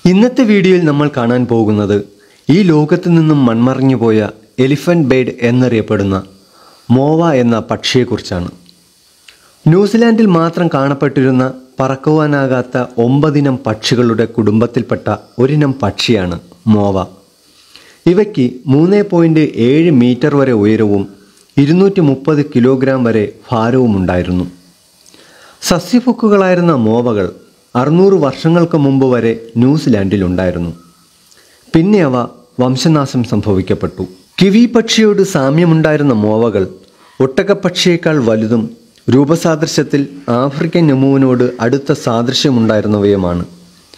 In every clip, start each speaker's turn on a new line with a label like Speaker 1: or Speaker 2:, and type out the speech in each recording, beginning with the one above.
Speaker 1: ഇന്നത്തെ വീഡിയോയിൽ നമ്മൾ കാണാൻ പോകുന്നത് ഈ ലോകത്ത് നിന്നും മൺമറഞ്ഞു പോയ എലിഫന്റ് ബേഡ് എന്നറിയപ്പെടുന്ന മോവ എന്ന പക്ഷിയെക്കുറിച്ചാണ് ന്യൂസിലാൻഡിൽ മാത്രം കാണപ്പെട്ടിരുന്ന പറക്കുവാനാകാത്ത ഒമ്പതിനം പക്ഷികളുടെ കുടുംബത്തിൽപ്പെട്ട ഒരിനം പക്ഷിയാണ് മോവ ഇവയ്ക്ക് മൂന്ന് പോയിൻറ്റ് ഏഴ് മീറ്റർ വരെ ഉയരവും ഇരുന്നൂറ്റി മുപ്പത് കിലോഗ്രാം വരെ ഭാരവുമുണ്ടായിരുന്നു സസ്യഭുക്കുകളായിരുന്ന മോവകൾ അറുന്നൂറ് വർഷങ്ങൾക്ക് മുമ്പ് വരെ ന്യൂസിലാൻഡിലുണ്ടായിരുന്നു പിന്നെ അവ വംശനാശം സംഭവിക്കപ്പെട്ടു കിവി പക്ഷിയോട് സാമ്യമുണ്ടായിരുന്ന മോവകൾ ഒട്ടകപ്പക്ഷിയേക്കാൾ വലുതും രൂപസാദൃശ്യത്തിൽ ആഫ്രിക്കൻ നെമുവിനോട് അടുത്ത സാദൃശ്യമുണ്ടായിരുന്നവയുമാണ്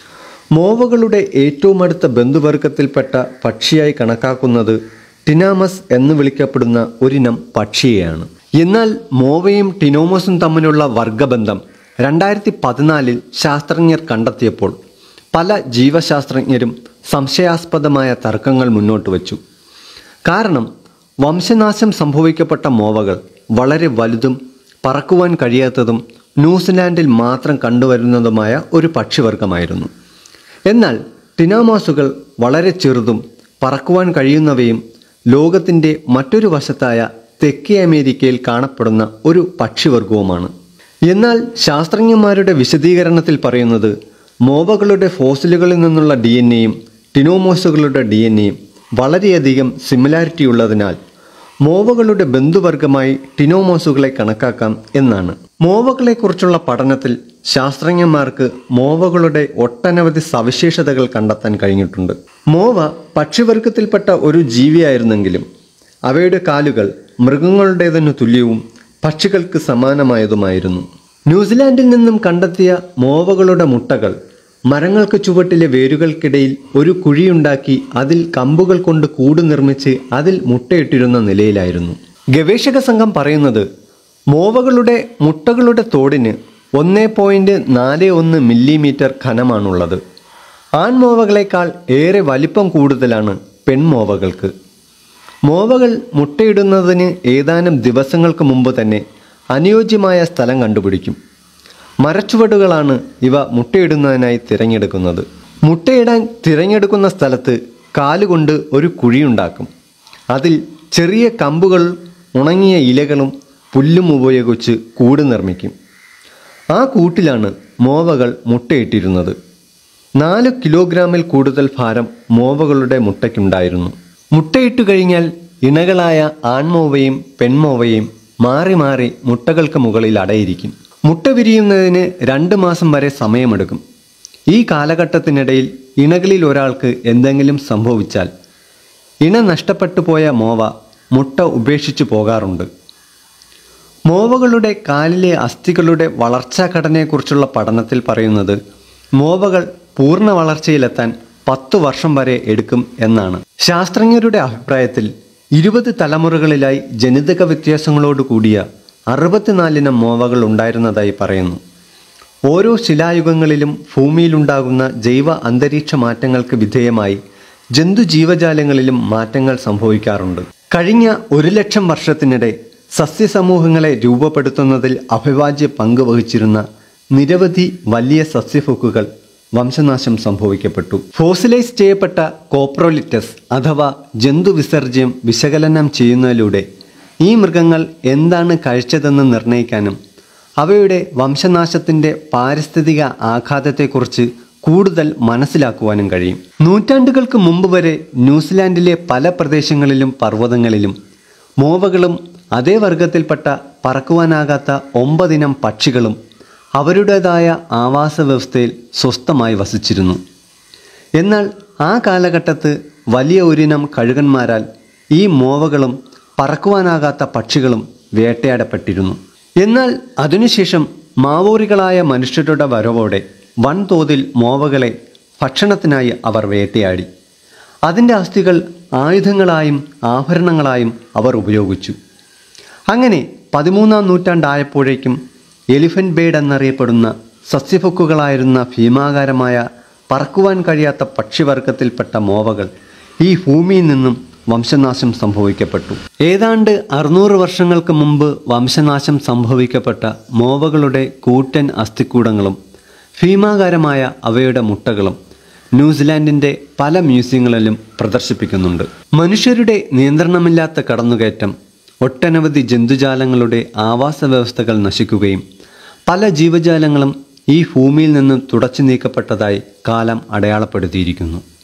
Speaker 1: മോവകളുടെ ഏറ്റവും അടുത്ത ബന്ധുവർഗത്തിൽപ്പെട്ട പക്ഷിയായി കണക്കാക്കുന്നത് ടിനാമസ് എന്ന് വിളിക്കപ്പെടുന്ന ഒരിനം പക്ഷിയെയാണ് എന്നാൽ മോവയും ടിനോമസും തമ്മിലുള്ള വർഗബന്ധം രണ്ടായിരത്തി പതിനാലിൽ ശാസ്ത്രജ്ഞർ കണ്ടെത്തിയപ്പോൾ പല ജീവശാസ്ത്രജ്ഞരും സംശയാസ്പദമായ തർക്കങ്ങൾ മുന്നോട്ട് വച്ചു കാരണം വംശനാശം സംഭവിക്കപ്പെട്ട മോവകൾ വളരെ വലുതും പറക്കുവാൻ കഴിയാത്തതും ന്യൂസിലാൻഡിൽ മാത്രം കണ്ടുവരുന്നതുമായ ഒരു പക്ഷിവർഗമായിരുന്നു എന്നാൽ ടിനാമാസുകൾ വളരെ ചെറുതും പറക്കുവാൻ കഴിയുന്നവയും ലോകത്തിൻ്റെ മറ്റൊരു വശത്തായ തെക്കേ അമേരിക്കയിൽ കാണപ്പെടുന്ന ഒരു പക്ഷിവർഗവുമാണ് എന്നാൽ ശാസ്ത്രജ്ഞന്മാരുടെ വിശദീകരണത്തിൽ പറയുന്നത് മോവകളുടെ ഫോസിലുകളിൽ നിന്നുള്ള ഡി എൻ എയും ടിനോമോസുകളുടെ ഡി എൻ എയും വളരെയധികം സിമിലാരിറ്റി ഉള്ളതിനാൽ മോവകളുടെ ബന്ധുവർഗമായി ടിനോമോസുകളെ കണക്കാക്കാം എന്നാണ് മോവകളെക്കുറിച്ചുള്ള പഠനത്തിൽ ശാസ്ത്രജ്ഞന്മാർക്ക് മോവകളുടെ ഒട്ടനവധി സവിശേഷതകൾ കണ്ടെത്താൻ കഴിഞ്ഞിട്ടുണ്ട് മോവ പക്ഷിവർഗത്തിൽപ്പെട്ട ഒരു ജീവിയായിരുന്നെങ്കിലും അവയുടെ കാലുകൾ മൃഗങ്ങളുടേതിനു തുല്യവും പക്ഷികൾക്ക് സമാനമായതുമായിരുന്നു ന്യൂസിലാൻഡിൽ നിന്നും കണ്ടെത്തിയ മോവകളുടെ മുട്ടകൾ മരങ്ങൾക്ക് ചുവട്ടിലെ വേരുകൾക്കിടയിൽ ഒരു കുഴിയുണ്ടാക്കി അതിൽ കമ്പുകൾ കൊണ്ട് കൂട് നിർമ്മിച്ച് അതിൽ മുട്ടയിട്ടിരുന്ന നിലയിലായിരുന്നു ഗവേഷക സംഘം പറയുന്നത് മോവകളുടെ മുട്ടകളുടെ തോടിന് ഒന്ന് പോയിൻറ്റ് നാല് ഒന്ന് മില്ലിമീറ്റർ ഘനമാണുള്ളത് ആൺമോവകളേക്കാൾ ഏറെ വലിപ്പം കൂടുതലാണ് പെൺമോവകൾക്ക് മോവകൾ മുട്ടയിടുന്നതിന് ഏതാനും ദിവസങ്ങൾക്ക് മുമ്പ് തന്നെ അനുയോജ്യമായ സ്ഥലം കണ്ടുപിടിക്കും മരച്ചുവടുകളാണ് ഇവ മുട്ടയിടുന്നതിനായി തിരഞ്ഞെടുക്കുന്നത് മുട്ടയിടാൻ തിരഞ്ഞെടുക്കുന്ന സ്ഥലത്ത് കാലുകൊണ്ട് ഒരു കുഴിയുണ്ടാക്കും അതിൽ ചെറിയ കമ്പുകൾ ഉണങ്ങിയ ഇലകളും പുല്ലും ഉപയോഗിച്ച് കൂട് നിർമ്മിക്കും ആ കൂട്ടിലാണ് മോവകൾ മുട്ടയിട്ടിരുന്നത് നാല് കിലോഗ്രാമിൽ കൂടുതൽ ഭാരം മോവകളുടെ മുട്ടയ്ക്കുണ്ടായിരുന്നു മുട്ടയിട്ടു കഴിഞ്ഞാൽ ഇണകളായ ആൺമോവയും പെൺമോവയും മാറി മാറി മുട്ടകൾക്ക് മുകളിൽ അടയിരിക്കും മുട്ട വിരിയുന്നതിന് രണ്ട് മാസം വരെ സമയമെടുക്കും ഈ കാലഘട്ടത്തിനിടയിൽ ഇണകളിൽ ഒരാൾക്ക് എന്തെങ്കിലും സംഭവിച്ചാൽ ഇണ നഷ്ടപ്പെട്ടു പോയ മോവ മുട്ട ഉപേക്ഷിച്ചു പോകാറുണ്ട് മോവകളുടെ കാലിലെ അസ്ഥികളുടെ വളർച്ചാ ഘടനയെക്കുറിച്ചുള്ള പഠനത്തിൽ പറയുന്നത് മോവകൾ പൂർണ്ണ വളർച്ചയിലെത്താൻ പത്ത് വർഷം വരെ എടുക്കും എന്നാണ് ശാസ്ത്രജ്ഞരുടെ അഭിപ്രായത്തിൽ ഇരുപത് തലമുറകളിലായി ജനിതക വ്യത്യാസങ്ങളോട് കൂടിയ അറുപത്തിനാലിനം മോവകൾ ഉണ്ടായിരുന്നതായി പറയുന്നു ഓരോ ശിലായുഗങ്ങളിലും ഭൂമിയിലുണ്ടാകുന്ന ജൈവ അന്തരീക്ഷ മാറ്റങ്ങൾക്ക് വിധേയമായി ജന്തുജീവജാലങ്ങളിലും മാറ്റങ്ങൾ സംഭവിക്കാറുണ്ട് കഴിഞ്ഞ ഒരു ലക്ഷം വർഷത്തിനിടെ സസ്യസമൂഹങ്ങളെ രൂപപ്പെടുത്തുന്നതിൽ അഭിവാജ്യ പങ്ക് വഹിച്ചിരുന്ന നിരവധി വലിയ സസ്യഫൊക്കുകൾ വംശനാശം സംഭവിക്കപ്പെട്ടു ഫോസിലൈസ് ചെയ്യപ്പെട്ട കോപ്രോലിറ്റസ് അഥവാ ജന്തുവിസർജ്യം വിശകലനം ചെയ്യുന്നതിലൂടെ ഈ മൃഗങ്ങൾ എന്താണ് കഴിച്ചതെന്ന് നിർണ്ണയിക്കാനും അവയുടെ വംശനാശത്തിൻ്റെ പാരിസ്ഥിതിക ആഘാതത്തെക്കുറിച്ച് കൂടുതൽ മനസ്സിലാക്കുവാനും കഴിയും നൂറ്റാണ്ടുകൾക്ക് മുമ്പ് വരെ ന്യൂസിലാൻഡിലെ പല പ്രദേശങ്ങളിലും പർവ്വതങ്ങളിലും മോവകളും അതേ വർഗത്തിൽപ്പെട്ട പറക്കുവാനാകാത്ത ഒമ്പതിനം പക്ഷികളും അവരുടേതായ ആവാസ വ്യവസ്ഥയിൽ സ്വസ്ഥമായി വസിച്ചിരുന്നു എന്നാൽ ആ കാലഘട്ടത്ത് വലിയ ഒരിനം കഴുകന്മാരാൽ ഈ മോവകളും പറക്കുവാനാകാത്ത പക്ഷികളും വേട്ടയാടപ്പെട്ടിരുന്നു എന്നാൽ അതിനുശേഷം മാവോറികളായ മനുഷ്യരുടെ വരവോടെ വൻതോതിൽ മോവകളെ ഭക്ഷണത്തിനായി അവർ വേട്ടയാടി അതിൻ്റെ അസ്ഥികൾ ആയുധങ്ങളായും ആഭരണങ്ങളായും അവർ ഉപയോഗിച്ചു അങ്ങനെ പതിമൂന്നാം നൂറ്റാണ്ടായപ്പോഴേക്കും എലിഫന്റ് ബേഡ് എന്നറിയപ്പെടുന്ന സസ്യഭുക്കുകളായിരുന്ന ഭീമാകാരമായ പറക്കുവാൻ കഴിയാത്ത പക്ഷിവർഗത്തിൽപ്പെട്ട മോവകൾ ഈ ഭൂമിയിൽ നിന്നും വംശനാശം സംഭവിക്കപ്പെട്ടു ഏതാണ്ട് അറുന്നൂറ് വർഷങ്ങൾക്ക് മുമ്പ് വംശനാശം സംഭവിക്കപ്പെട്ട മോവകളുടെ കൂറ്റൻ അസ്ഥിക്കൂടങ്ങളും ഭീമാകാരമായ അവയുടെ മുട്ടകളും ന്യൂസിലാൻഡിൻ്റെ പല മ്യൂസിയങ്ങളിലും പ്രദർശിപ്പിക്കുന്നുണ്ട് മനുഷ്യരുടെ നിയന്ത്രണമില്ലാത്ത കടന്നുകയറ്റം ഒട്ടനവധി ജന്തുജാലങ്ങളുടെ ആവാസ വ്യവസ്ഥകൾ നശിക്കുകയും പല ജീവജാലങ്ങളും ഈ ഭൂമിയിൽ നിന്നും തുടച്ചു നീക്കപ്പെട്ടതായി കാലം അടയാളപ്പെടുത്തിയിരിക്കുന്നു